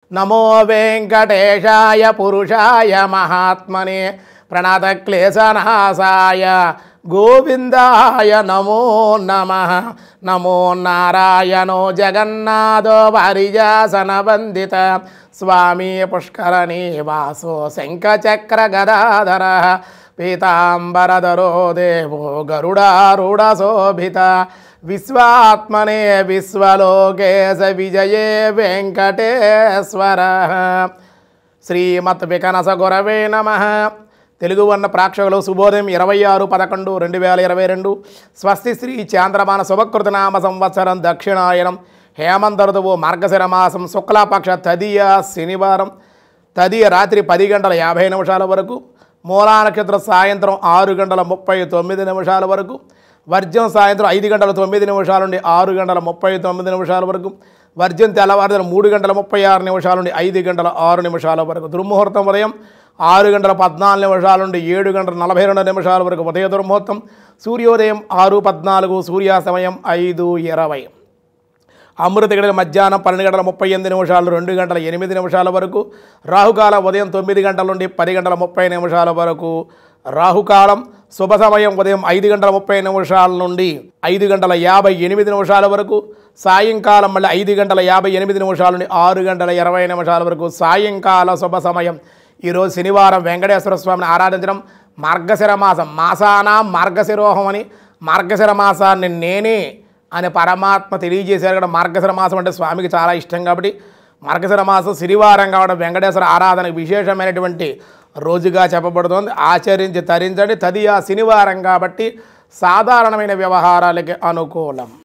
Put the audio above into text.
నమో వెంకటేశాయ పురుషాయ మహాత్మనే ప్రణతక్లేశనాశాయ గోవిందాయ నమో నమ నమో నారాయణో జగన్నాథో పరిజాసన వందిత స్వామి పుష్కరణీ వాసో శంఖచక్ర గదాధర పీతాంబరధరో దేవో గరుడారూఢ శోభిత విశ్వాత్మనే విశ్వలోకేశ విజయే వెంకటేశ్వర శ్రీమత్ వికనస గురవే నమ తెలుగు వర్ణ ప్రేక్షకులు శుభోదయం ఇరవై ఆరు పదకొండు రెండు వేల ఇరవై రెండు స్వస్తి శ్రీ చాంద్రమాన శుభకృతనామ సంవత్సరం దక్షిణాయనం హేమంత ఋతువు మార్గశిర మాసం శుక్లపక్ష తదియ శనివారం తదియ రాత్రి పది గంటల యాభై నిమిషాల వరకు మూలా నక్షత్రం సాయంత్రం ఆరు గంటల ముప్పై తొమ్మిది నిమిషాల వరకు వర్జం సాయంత్రం ఐదు గంటల తొమ్మిది నిమిషాల నుండి ఆరు గంటల ముప్పై తొమ్మిది నిమిషాల వరకు వర్జం తెల్లవారుదల మూడు గంటల ముప్పై ఆరు నిమిషాల నుండి ఐదు గంటల ఆరు నిమిషాల వరకు దుర్ముహూర్తం ఉదయం ఆరు గంటల పద్నాలుగు నిమిషాల నుండి ఏడు గంటల నలభై రెండు నిమిషాల వరకు ఉదయ దుర్ముహూర్తం సూర్యోదయం ఆరు పద్నాలుగు సూర్యాస్తమయం ఐదు ఇరవై అమృత గడిల మధ్యాహ్నం పన్నెండు గంటల ముప్పై ఎనిమిది నిమిషాలు రెండు గంటల ఎనిమిది నిమిషాల వరకు రాహుకాలం ఉదయం తొమ్మిది గంటల నుండి పది గంటల ముప్పై నిమిషాల వరకు రాహుకాలం శుభ సమయం ఉదయం ఐదు గంటల ముప్పై నిమిషాల నుండి ఐదు గంటల యాభై ఎనిమిది నిమిషాల వరకు సాయంకాలం మళ్ళీ ఐదు గంటల యాభై ఎనిమిది నిమిషాల నుండి ఆరు గంటల ఇరవై నిమిషాల వరకు సాయంకాల శుభ సమయం ఈరోజు శనివారం వెంకటేశ్వర స్వామిని ఆరాధించడం మార్గశిర మాసం మాసాన మార్గశిరోహం అని మార్గశిర మాసాన్ని నేనే అని పరమాత్మ తెలియజేశారు కూడా మార్గశిర మాసం అంటే స్వామికి చాలా ఇష్టం కాబట్టి మార్గశిర మాసం శనివారం కావడం వెంకటేశ్వర ఆరాధనకు విశేషమైనటువంటి రోజుగా చెప్పబడుతోంది ఆచరించి తరించండి తది ఆ శనివారం కాబట్టి సాధారణమైన వ్యవహారాలకి అనుకూలం